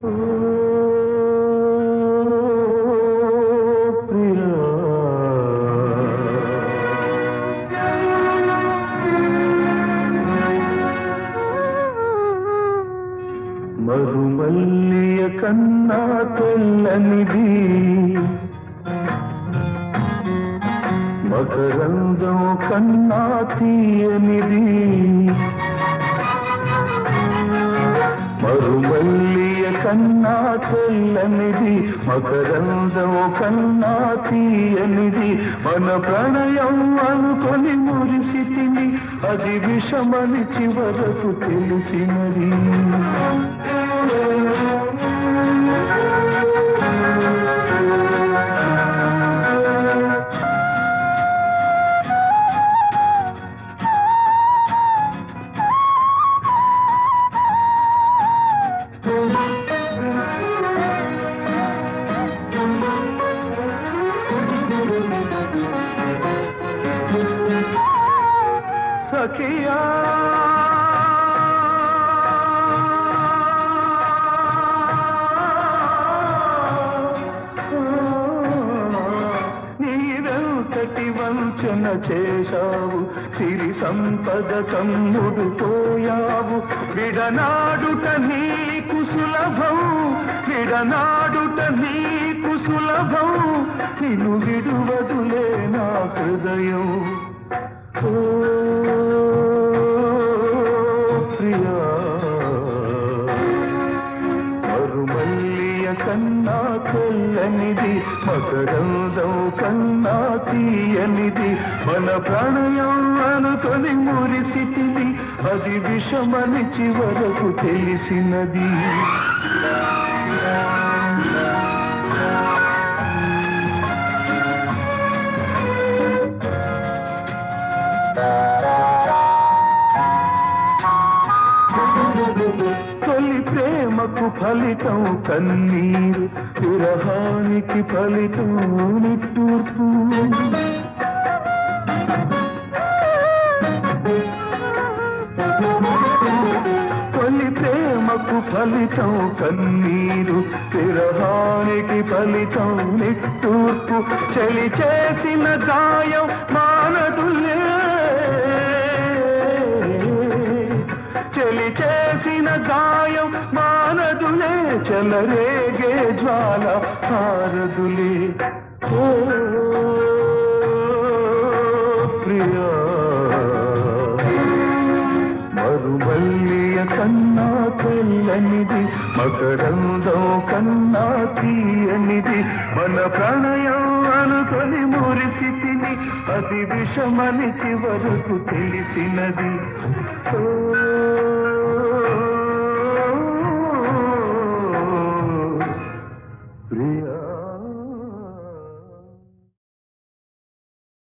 మరుమల్లియ కన్నా తెల్లనిది మకరందం కన్నా తీయనిది మరుమల్లియ కన్నా తెల్లనిది మకరందం కన్నా తీయనిది మన ప్రణయం అనుకొని మురిసితిని అది విషమని చివరకు తెలిసినది సఖియా నీవెంతటి వంచన చేశావు సిరి సంపద కమ్ముడు పోయావు విడనాడుట నీకు సులభం విడనాడుట నీకు సులభం నిన్ను విడువదులే నా హృదయం ఓ ప్రియా మరుమల్లియ కన్నా తెల్లనిది మకరందం కన్నా తీయనిది మన ప్రణయం అనుకొని మురిసిటిది అది విషమని చివరకు తెలిసినది తొలి ప్రేమకు ఫలితం కన్నీరు విరహానికి ఫలితం నిట్టూర్పు తొలి ప్రేమకు ఫలితం కన్నీరు విరహానికి ఫలితం నిట్టూర్పు చలి చేసిన గాయం మానదులే చెలి చేసిన గాయం మానదులే చెలరేగే జ్వాల హారదులే ఓ ప్రియా మరుమల్లియ కన్నా తెల్లనిది మకరందం కన్నా తీయనిది మన ప్రణయం అనుకొని మురిసితిని అది విషమని చివరకు తెలిసినది ఓ